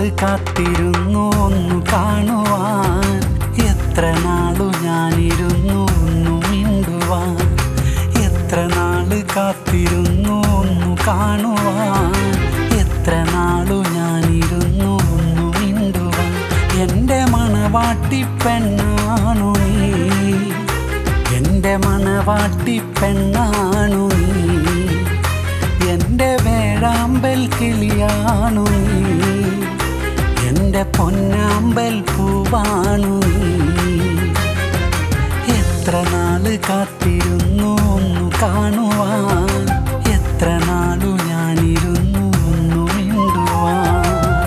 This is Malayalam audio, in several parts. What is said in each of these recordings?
നാള് കാത്തിരുന്നു ഒന്നു കാണുവാൻ എത്ര നാളു ഞാനിരുന്നു ഒന്നു മിണ്ടുവാൻ എത്ര നാള് കാത്തിരുന്നു ഒന്നു കാണുവാൻ എത്ര നാളു ഞാനിരുന്നു ഒന്നു മിണ്ടുവാൻ എൻ്റെ മണവാട്ടി പെണ്ണാണു നീ എൻ്റെ മണവാട്ടി പെണ്ണാണു നീ എൻ്റെ വേഴാമ്പൽ കിളിയാണു നീ എൻ്റെ പൊന്നാമ്പൽ പൂവാണു നീ എത്ര നാള് കാത്തിരുന്നു ഒന്നു കാണുവാൻ എത്ര നാളു ഞാനിരുന്നു ഒന്നു മിണ്ടുവാൻ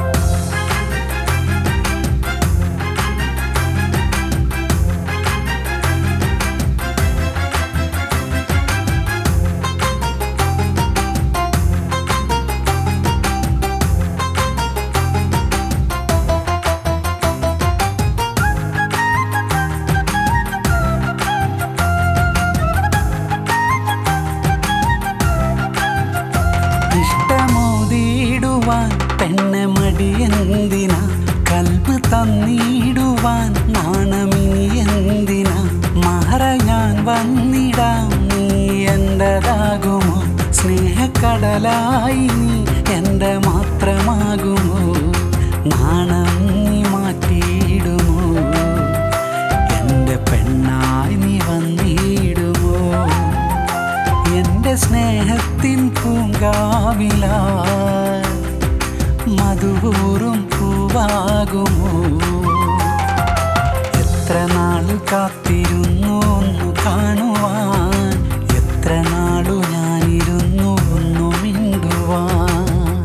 ഇഷ്ടമോതിടുവാൻ പെണ്ണെ മടിയെന്തിന കൽബ് തന്നിടുവാൻ നാണമിനി എന്തിന മഹറ ഞാൻ വന്നിടാം നീ എൻ്റെതാകുമോ സ്നേഹക്കടലായി നീ എൻ്റെ മാത്രമാകുമോ നാണം നീ മാറ്റിയിടുമോ എൻ്റെ പെണ്ണായി നീ വന്നിടുമോ എന്റെ സ്നേഹത്തിൻ പൂങ്കാവില മധുപൂറും പൂവാകുമോ എത്ര നാളു കാത്തിരുന്നു ഒന്നു കാണുവാൻ എത്ര നാളു ഞാനിരുന്നു ഒന്നു മിണ്ടുവാൻ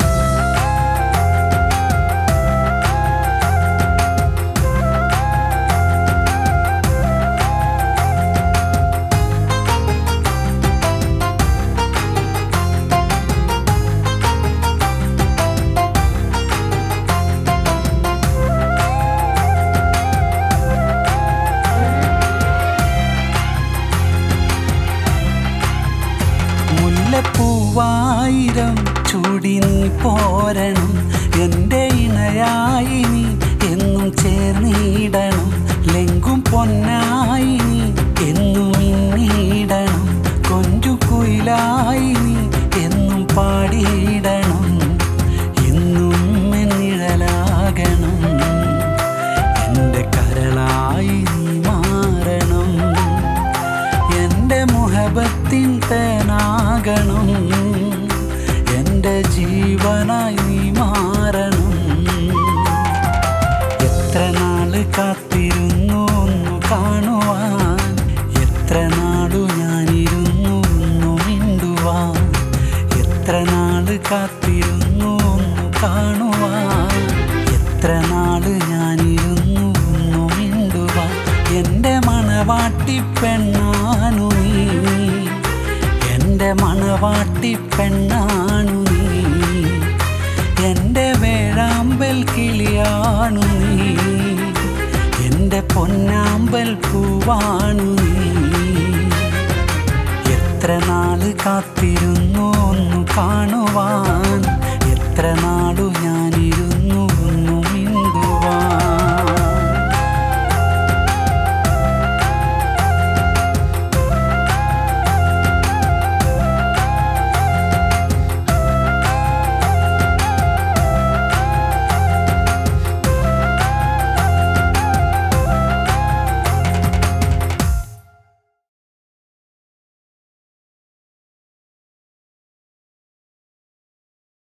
മുല്ലപ്പൂവായിരം ചൂടി നീ പോരണം എൻ്റെ ഇണയായി നീ എന്നും ചേർന്നിടണം ലെങ്കും പൊന്നായി നീ എന്നും മിന്നിടണം കൊഞ്ചു കുയിലായി നീ എന്നും പാടിയിടണം എന്നും നിഴലാകണം എൻ്റെ കരളായി നീ മാറണം എൻ്റെ മുഹബത്തിൻ തേനാകണം എൻ്റെ ജീവനായി നീ മാറണം എത്ര നാള് കാത്തിരുന്നു ഒന്നു കാണുവാൻ എത്ര നാളു ഞാനിരുന്നു ഒന്നു മിണ്ടുവാൻ എത്ര നാള് കാത്തിരുന്നു ഒന്നു കാണുവാൻ എത്ര നാള് ഞാനിരുന്നു ഒന്നു മിണ്ടുവാൻ എൻ്റെ മണവാട്ടി പെണ്ണാണു നീ എൻ്റെ മണവാട്ടി പെണ്ണാണു നീ എൻ്റെ വേഴാമ്പൽ കിളിയാണു നീ എൻ്റെ പൊന്നാമ്പൽ പൂവാണു നീ എത്ര നാള് കാത്തിരുന്നു ഒന്നു കാണുവാൻ എത്ര നാളു ഞാൻ